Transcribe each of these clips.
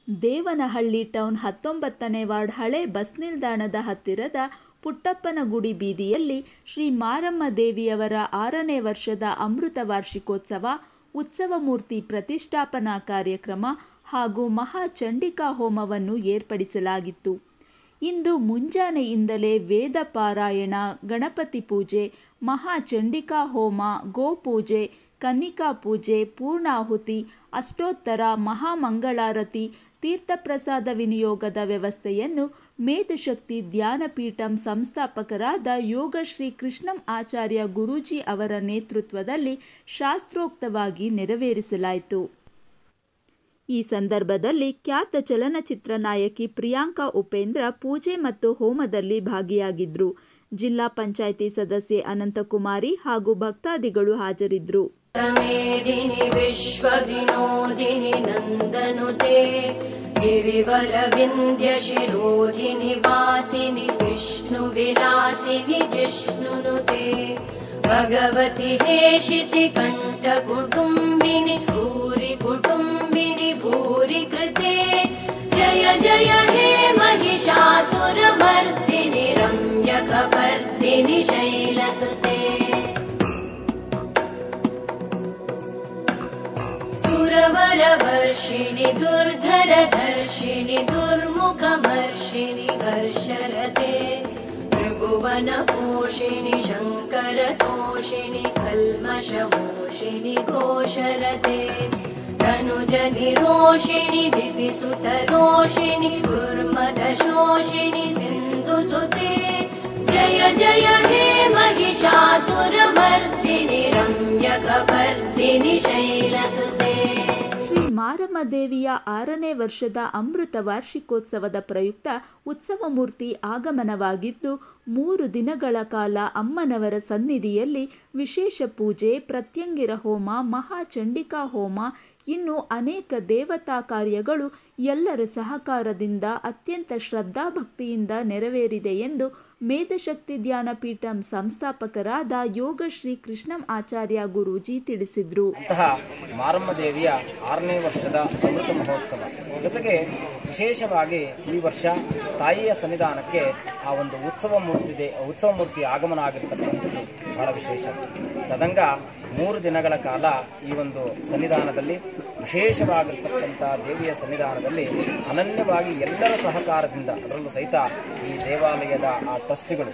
Devanahalli town ಹತ್ತೊಂಬತ್ತನೇ ward ಹಳೆ bus ನಿಲ್ದಾಣದ ಹತ್ತಿರದ ಪುಟ್ಟಪ್ಪನ ಗುಡಿ ಬೀದಿಯಲ್ಲಿ ಶ್ರೀ ಮಾರಮ್ಮ ದೇವಿಯವರ ಆರನೇ ವರ್ಷದ ಅಮೃತ ವಾರ್ಷಿಕೋತ್ಸವ ಉತ್ಸವ ಮೂರ್ತಿ ಪ್ರತಿಷ್ಠಾಪನಾ ಕಾರ್ಯಕ್ರಮ ಹಾಗೂ ಮಹಾಚಂಡಿಕಾ ಹೋಮವನ್ನು ಏರ್ಪಡಿಸಲಾಗಿತ್ತು ಇಂದು ಮುಂಜಾನೆಯಿಂದಲೇ ವೇದ ಪಾರಾಯಣ ಗಣಪತಿ ಪೂಜೆ ಮಹಾಚಂಡಿಕಾ ಹೋಮ ಗೋಪೂಜೆ ಕನ್ನಿಕಾ ಪೂಜೆ ಪೂರ್ಣಾಹುತಿ ಅಷ್ಟೋತ್ತರ ಮಹಾಮಂಗಳಾರತಿ ತೀರ್ಥಪ್ರಸಾದ ವಿನಿಯೋಗದ ವ್ಯವಸ್ಥೆಯನ್ನು ಮೇಧಶಕ್ತಿ ಧ್ಯಾನಪೀಠಂ ಸಂಸ್ಥಾಪಕರಾದ ಯೋಗಶ್ರೀ ಕೃಷ್ಣಂ ಆಚಾರ್ಯ ಗುರೂಜಿ ಅವರ ನೇತೃತ್ವದಲ್ಲಿ ಶಾಸ್ತ್ರೋಕ್ತವಾಗಿ ನೆರವೇರಿಸಲಾಯಿತು ಈ ಸಂದರ್ಭದಲ್ಲಿ ಖ್ಯಾತ ಚಲನಚಿತ್ರ ನಾಯಕಿ ಪ್ರಿಯಾಂಕಾ ಉಪೇಂದ್ರ ಪೂಜೆ ಮತ್ತು ಹೋಮದಲ್ಲಿ ಭಾಗಿಯಾಗಿದ್ರು ಜಿಲ್ಲಾ ಪಂಚಾಯಿತಿ ಸದಸ್ಯೆ ಅನಂತಕುಮಾರಿ ಹಾಗೂ ಭಕ್ತಾದಿಗಳು ಹಾಜರಿದ್ದರು मेदिनि विश्वविनोदिनि नन्दनुते गिरिवरविन्द्यशिरोधिनि वासिनि विष्णुविलासिनि जिष्णुनुते भगवति हेशिति कण्ठकुटुम्बिनि भूरि कुटुम्बिनि भूरि कृते जय जय हे महिषासुरमर्दिनि रम्यकपर्दिनि शैलसुते सुरवरवर्षिणि दुर्धरधर्षिणि दुर्मुखमर्षिणि हर्षरते त्रिभुवनपोषिणि शङ्करतोषिणि कल्मषमोषिणि घोषरते तनुजनिरोषिणि दिविसुतरोषिणि दुर्मदशोषिणि सिन्धुसुते जय जय हे महिषासुरमर्दिनि रम्यकपर्दिनि शैलसुते ಶ್ರೀ ಮಾರಮ್ಮ ದೇವಿಯ ಆರನೇ ವರ್ಷದ ಅಮೃತ ವಾರ್ಷಿಕೋತ್ಸವದ ಪ್ರಯುಕ್ತ ಉತ್ಸವ ಮೂರ್ತಿ ಆಗಮನವಾಗಿದ್ದು ಮೂರು ದಿನಗಳ ಕಾಲ ಅಮ್ಮನವರ ಸನ್ನಿಧಿಯಲ್ಲಿ ವಿಶೇಷ ಪೂಜೆ ಪ್ರತ್ಯಂಗಿರ ಹೋಮ ಮಹಾಚಂಡಿಕಾ ಹೋಮ ಇನ್ನು ಅನೇಕ ದೇವತಾ ಕಾರ್ಯಗಳು ಎಲ್ಲರ ಸಹಕಾರದಿಂದ ಅತ್ಯಂತ ಶ್ರದ್ಧಾಭಕ್ತಿಯಿಂದ ನೆರವೇರಿದೆ ಎಂದು ಮೇಧಶಕ್ತಿ ಧ್ಯಾನಪೀಠಂ ಸಂಸ್ಥಾಪಕರಾದ ಯೋಗಶ್ರೀ ಕೃಷ್ಣಂ ಆಚಾರ್ಯ ಗುರೂಜಿ ತಿಳಿಸಿದರು ಅಂತಹ ಮಾರಮ್ಮ ದೇವಿಯ ಆರನೇ ವರ್ಷದ ಅಮೃತ ಮಹೋತ್ಸವ ಜೊತೆಗೆ ವಿಶೇಷವಾಗಿ ಈ ವರ್ಷ ತಾಯಿಯ ಸನ್ನಿಧಾನಕ್ಕೆ ಆ ಒಂದು ಉತ್ಸವ ಮೂರ್ತಿ ದೇ- ಉತ್ಸವ ಮೂರ್ತಿ ಆಗಮನ ಆಗಿರ್ತಕ್ಕಂಥದ್ದು ಬಹಳ ವಿಶೇಷ ತದಂಗ ಮೂರು ದಿನಗಳ ಕಾಲ ಈ ಒಂದು ಸನ್ನಿಧಾನದಲ್ಲಿ ವಿಶೇಷವಾಗಿರ್ತಕ್ಕಂಥ ದೇವಿಯ ಸನ್ನಿಧಾನದಲ್ಲಿ ಅನನ್ಯವಾಗಿ ಎಲ್ಲರ ಸಹಕಾರದಿಂದ ಅದರಲ್ಲೂ ಸಹಿತ ಈ ದೇವಾಲಯದ ಆ ಟ್ರಸ್ಟಿಗಳು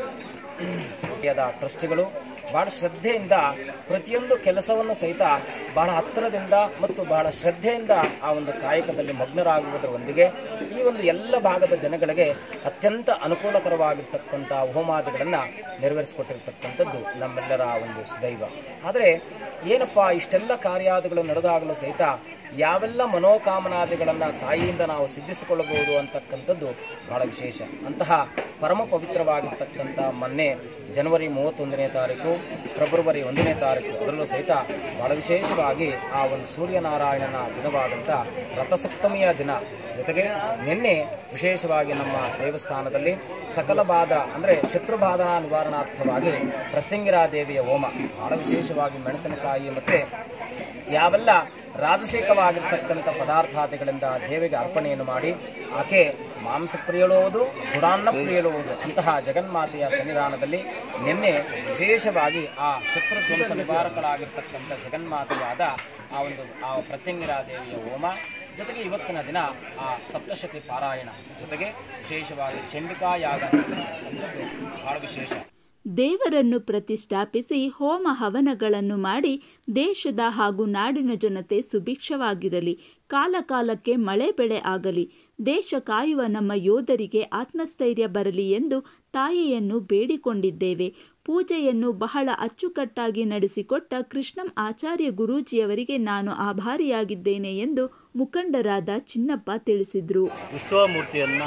ದೇವಾಲಯದ ಟ್ರಸ್ಟಿಗಳು ಬಹಳ ಶ್ರದ್ಧೆಯಿಂದ ಪ್ರತಿಯೊಂದು ಕೆಲಸವನ್ನು ಸಹಿತ ಬಹಳ ಹತ್ತಿರದಿಂದ ಮತ್ತು ಬಹಳ ಶ್ರದ್ಧೆಯಿಂದ ಆ ಒಂದು ಕಾಯಕದಲ್ಲಿ ಮಗ್ನರಾಗುವುದರೊಂದಿಗೆ ಈ ಒಂದು ಎಲ್ಲ ಭಾಗದ ಜನಗಳಿಗೆ ಅತ್ಯಂತ ಅನುಕೂಲಕರವಾಗಿರ್ತಕ್ಕಂಥ ಹೋಮಾದಿಗಳನ್ನು ನೆರವೇರಿಸಿಕೊಟ್ಟಿರ್ತಕ್ಕಂಥದ್ದು ನಮ್ಮೆಲ್ಲರ ಒಂದು ದೈವ ಆದರೆ ಏನಪ್ಪ ಇಷ್ಟೆಲ್ಲ ಕಾರ್ಯಾದಿಗಳು ನಡೆದಾಗಲೂ ಸಹಿತ ಯಾವೆಲ್ಲ ಮನೋಕಾಮನಾದಿಗಳನ್ನು ತಾಯಿಯಿಂದ ನಾವು ಸಿದ್ಧಿಸಿಕೊಳ್ಳಬಹುದು ಅಂತಕ್ಕಂಥದ್ದು ಬಹಳ ವಿಶೇಷ ಅಂತಹ ಪರಮ ಪವಿತ್ರವಾಗಿರ್ತಕ್ಕಂಥ ಮೊನ್ನೆ ಜನವರಿ ಮೂವತ್ತೊಂದನೇ ತಾರೀಕು ಫೆಬ್ರವರಿ ಒಂದನೇ ತಾರೀಕು ಅದರಲ್ಲೂ ಸಹಿತ ಬಹಳ ವಿಶೇಷವಾಗಿ ಆ ಒಂದು ಸೂರ್ಯನಾರಾಯಣನ ದಿನವಾದಂಥ ರಥಸಪ್ತಮಿಯ ದಿನ ಜೊತೆಗೆ ನಿನ್ನೆ ವಿಶೇಷವಾಗಿ ನಮ್ಮ ದೇವಸ್ಥಾನದಲ್ಲಿ ಸಕಲ ಬಾಧ ಅಂದರೆ ಶತ್ರುಬಾಧ ನಿವಾರಣಾರ್ಥವಾಗಿ ಪ್ರತ್ಯಂಗಿರಾ ದೇವಿಯ ಹೋಮ ಬಹಳ ವಿಶೇಷವಾಗಿ ಮೆಣಸಿನಕಾಯಿ ಮತ್ತು ಯಾವೆಲ್ಲ ರಾಜಸಿಕವಾಗಿರ್ತಕ್ಕಂಥ ಪದಾರ್ಥಾದಿಗಳಿಂದ ದೇವಿಗೆ ಅರ್ಪಣೆಯನ್ನು ಮಾಡಿ ಆಕೆ ಮಾಂಸ ಪ್ರಿಯಳುವುದು ಗುಡಾನ್ನ ಪ್ರಿಯಳುವುದು ಅಂತಹ ಜಗನ್ಮಾತೆಯ ಸನ್ನಿಧಾನದಲ್ಲಿ ನಿನ್ನೆ ವಿಶೇಷವಾಗಿ ಆ ಶತ್ರುಧ್ವಂಸ ನಿವಾರಕರಾಗಿರ್ತಕ್ಕಂಥ ಜಗನ್ಮಾತೆಯಾದ ಆ ಒಂದು ಆ ಪ್ರತ್ಯಂಗಿರಾ ದೇವಿಯ ಹೋಮ ಜೊತೆಗೆ ಇವತ್ತಿನ ದಿನ ಆ ಸಪ್ತಶತಿ ಪಾರಾಯಣ ಜೊತೆಗೆ ವಿಶೇಷವಾಗಿ ಚಂಡಿಕಾ ಯಾಗ ಅಂತಕ್ಕಂಥದ್ದು ಬಹಳ ವಿಶೇಷ ದೇವರನ್ನು ಪ್ರತಿಷ್ಠಾಪಿಸಿ ಹೋಮ ಹವನಗಳನ್ನು ಮಾಡಿ ದೇಶದ ಹಾಗೂ ನಾಡಿನ ಜನತೆ ಸುಭಿಕ್ಷವಾಗಿರಲಿ ಕಾಲಕಾಲಕ್ಕೆ ಮಳೆ ಬೆಳೆ ಆಗಲಿ ದೇಶ ಕಾಯುವ ನಮ್ಮ ಯೋಧರಿಗೆ ಆತ್ಮಸ್ಥೈರ್ಯ ಬರಲಿ ಎಂದು ತಾಯಿಯನ್ನು ಬೇಡಿಕೊಂಡಿದ್ದೇವೆ ಪೂಜೆಯನ್ನು ಬಹಳ ಅಚ್ಚುಕಟ್ಟಾಗಿ ನಡೆಸಿಕೊಟ್ಟ ಕೃಷ್ಣಂ ಆಚಾರ್ಯ ಗುರೂಜಿಯವರಿಗೆ ನಾನು ಆಭಾರಿಯಾಗಿದ್ದೇನೆ ಎಂದು ಮುಖಂಡರಾದ ಚಿನ್ನಪ್ಪ ತಿಳಿಸಿದರು ಉತ್ಸವ ಮೂರ್ತಿಯನ್ನು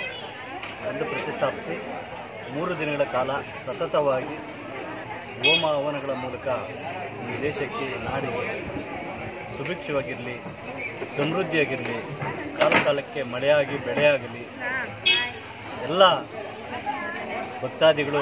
ತಂದು ಪ್ರತಿಷ್ಠಾಪಿಸಿ ಮೂರು ದಿನಗಳ ಕಾಲ ಸತತವಾಗಿ ಹೋಮ ಹವನಗಳ ಮೂಲಕ ಈ ದೇಶಕ್ಕೆ ನಾಡಿಗೆ ಸುಭಿಕ್ಷವಾಗಿರಲಿ ಸಮೃದ್ಧಿಯಾಗಿರಲಿ ಕಾಲ ಕಾಲಕ್ಕೆ ಮಳೆಯಾಗಿ ಬೆಳೆಯಾಗಲಿ ಎಲ್ಲ ಭಕ್ತಾದಿಗಳು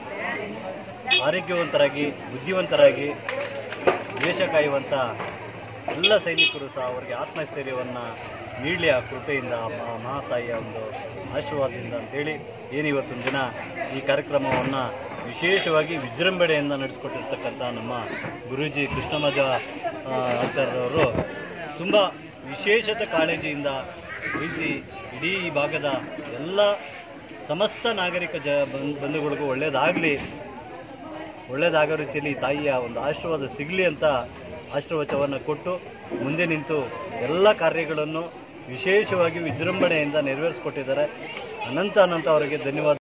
ಆರೋಗ್ಯವಂತರಾಗಿ ಬುದ್ಧಿವಂತರಾಗಿ ದೇಶ ಕಾಯುವಂಥ ಎಲ್ಲ ಸೈನಿಕರು ಸಹ ಅವರಿಗೆ ಆತ್ಮಸ್ಥೈರ್ಯವನ್ನು ನೀಡಲಿ ಆ ಕೃಪೆಯಿಂದ ಆ ಮಹಾ- ಮಹಾತಾಯಿಯ ಒಂದು ಆಶೀರ್ವಾದದಿಂದ ಅಂತೇಳಿ ಏನು ಇವತ್ತೊಂದು ದಿನ ಈ ಕಾರ್ಯಕ್ರಮವನ್ನು ವಿಶೇಷವಾಗಿ ವಿಜೃಂಭಣೆಯಿಂದ ನಡೆಸ್ಕೊಟ್ಟಿರ್ತಕ್ಕಂಥ ನಮ್ಮ ಗುರೂಜಿ ಕೃಷ್ಣಮಜ ಆ, ಆಚಾರ್ಯರವರು ತುಂಬ ವಿಶೇಷತೆ ಕಾಳಜಿಯಿಂದ ವಹಿಸಿ ಇಡೀ ಈ ಭಾಗದ ಎಲ್ಲ ಸಮಸ್ತ ನಾಗರಿಕ ಜ ಬಂಧು- ಬಂಧುಗಳಿಗೂ ಒಳ್ಳೆಯದಾಗಲಿ ಒಳ್ಳೆಯದಾಗೋ ರೀತಿಯಲ್ಲಿ ಈ ತಾಯಿಯ ಒಂದು ಆಶೀರ್ವಾದ ಸಿಗಲಿ ಅಂತ ಆಶೀರ್ವಚನವನ್ನು ಕೊಟ್ಟು ಮುಂದೆ ನಿಂತು ಎಲ್ಲ ಕಾರ್ಯಗಳನ್ನು ವಿಶೇಷವಾಗಿ ವಿಜೃಂಭಣೆಯಿಂದ ನೆರವೇರಿಸ್ಕೊಟ್ಟಿದ್ದಾರೆ ಅನಂತ ಅನಂತ ಅವರಿಗೆ ಧನ್ಯವಾದ